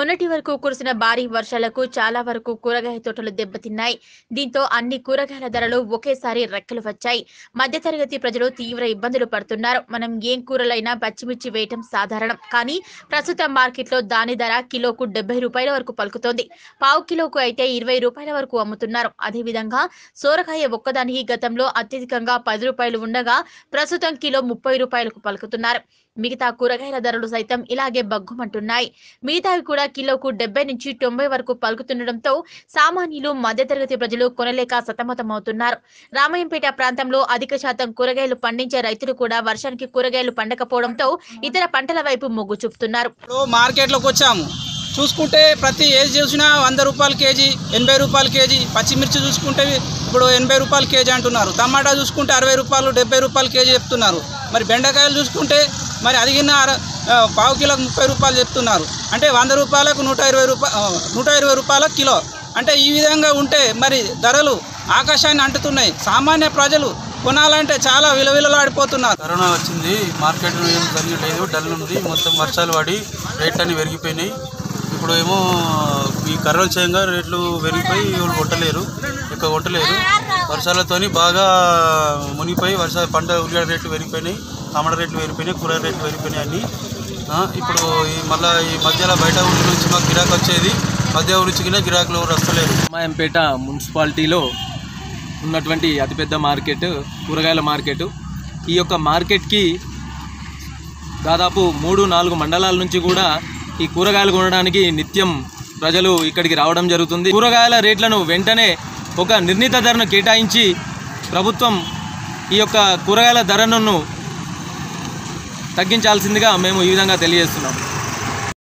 మొన్నటి వరకు కురిసిన భారీ వర్షాలకు చాలా వరకు కూరగాయ తోటలు దెబ్బతిన్నాయి దీంతో అన్ని కూరగాయల ధరలు ఒకేసారి రెక్కలు వచ్చాయి మధ్యతరగతి ప్రజలు తీవ్ర ఇబ్బందులు పడుతున్నారు మనం ఏం కూరలైనా పచ్చిమిర్చి వేయటం సాధారణం కానీ ప్రస్తుతం మార్కెట్లో దాని ధర కిలోకు డెబ్బై రూపాయల వరకు పలుకుతోంది పావు కిలోకు అయితే ఇరవై రూపాయల వరకు అమ్ముతున్నారు అదేవిధంగా సోరకాయ ఒక్కదానికి గతంలో అత్యధికంగా పది రూపాయలు ఉండగా ప్రస్తుతం కిలో ముప్పై రూపాయలకు పలుకుతున్నారు మిగతా కూరగాయల ధరలు సైతం ఇలాగే బగ్గుమంటున్నాయి మిగతావి కూడా కిలోకు డెబ్బై నుంచి తొంభై వరకు పలుకుతుండటంతో సామాన్యులు మధ్యతరగతి ప్రజలు కొనలేక సతమతమవుతున్నారు రామాయంపేట ప్రాంతంలో అధిక శాతం కూరగాయలు పండించే రైతులు కూడా వర్షానికి కూరగాయలు పండకపోవడంతో ఇతర పంటల వైపు మొగ్గు చూపుతున్నారు ఇప్పుడు మార్కెట్లోకి వచ్చాము చూసుకుంటే ప్రతి ఏది చూసినా వంద రూపాయల కేజీ ఎనభై రూపాయల కేజీ పచ్చిమిర్చి చూసుకుంటే ఇప్పుడు ఎనభై రూపాయల కేజీ అంటున్నారు టమాటా చూసుకుంటే అరవై రూపాయలు డెబ్బై రూపాయల కేజీ చెప్తున్నారు మరి బెండకాయలు చూసుకుంటే మరి అదిగిన అర- ఆ, పావు కిలోకి ముప్పై రూపాయలు చెప్తున్నారు అంటే వంద రూపాయలకు నూట ఇరవై రూపాయ నూట ఇరవై రూపాయల కిలో అంటే ఈ విధంగా ఉంటే మరి ధరలు ఆకాశాన్ని అంటుతున్నాయి సామాన్య ప్రజలు కొనాలంటే చాలా విలవిలలాడిపోతున్నారు కరోనా వచ్చింది మార్కెట్ ఏం జరగలేదు డల్ ఉంది మొత్తం వర్షాలు పడి రేట్లు అన్ని పెరిగిపోయినాయి ఇప్పుడు ఏమో ఈ కరోనా చేయంగా రేట్లు పెరిగిపోయి వాళ్ళు కొట్టలేరు ఎక్కువ కొట్టలేరు వర్షాలతోని బాగా మునిగిపోయి వర్ష పంట ఉల్లిగడ్డ రేట్లు పెరిగిపోయినాయి టమాటా రేట్లు పెరిగిపోయినాయి కూర రేట్లు పెరిగిపోయినాయి అన్నీ ఆ, ఇప్పుడు ఈ మళ్ళీ ఈ మధ్యలో బయట ఊరి నుంచి మాకు గిరాకీ వచ్చేది మధ్య ఊరి నుంచి గిన గిరాకులు ఎవరు వస్తలేరు రామాయంపేట మున్సిపాలిటీలో ఉన్నటువంటి అతిపెద్ద మార్కెట్ కూరగాయల మార్కెట్ ఈ యొక్క మార్కెట్కి దాదాపు మూడు నాలుగు మండలాల నుంచి కూడా ఈ కూరగాయలు కొనడానికి నిత్యం ప్రజలు ఇక్కడికి రావడం జరుగుతుంది కూరగాయల రేట్లను వెంటనే ఒక నిర్ణీత ధరను కేటాయించి ప్రభుత్వం ఈ యొక్క కూరగాయల ధరలను తగ్గించాల్సిందిగా మేము ఈ విధంగా తెలియజేస్తున్నాం